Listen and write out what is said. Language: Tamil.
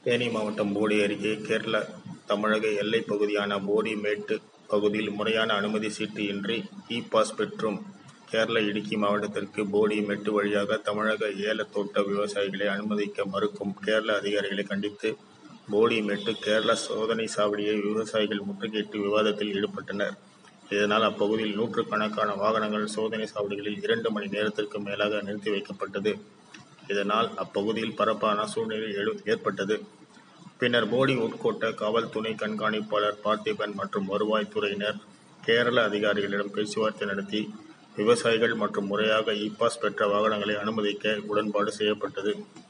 தேனி மாவட்டம் போடி அருகே கேரள தமிழக எல்லைப் பகுதியான போடி மேட்டு பகுதியில் முறையான அனுமதி சீட்டு இன்றி இ பாஸ் பெற்றும் கேரள இடுக்கி மாவட்டத்திற்கு போடி மெட்டு வழியாக தமிழக ஏலத்தோட்ட விவசாயிகளை அனுமதிக்க மறுக்கும் கேரள அதிகாரிகளை கண்டித்து போடி மெட்டு கேரள சோதனை சாவடியை விவசாயிகள் முற்றுகையிட்டு விவாதத்தில் ஈடுபட்டனர். இதனால் அப்பகுதியில் நூற்றுக்கணக்கான வாகனங்கள் சோதனை சாவடிகளில் இரண்டு மணி நேரத்திற்கு மேலாக நிறுத்தி வைக்கப்பட்டது. இதனால் அப்பகுதியில் பரபரப்பான சூழ்நிலை ஏற்பட்டது. பின்னர் போடி உட்கோட்ட காவல் துணை கண்காணிப்பாளர் பார்த்திபன் மற்றும் வருவாய் துறையினர் கேரள அதிகாரிகளிடம் பேச்சுவார்த்தை நடத்தி விவசாயிகள் மற்றும் முறையாக இ பாஸ் பெற்ற வாகனங்களை அனுமதிக்க உடன்பாடு செய்யப்பட்டது.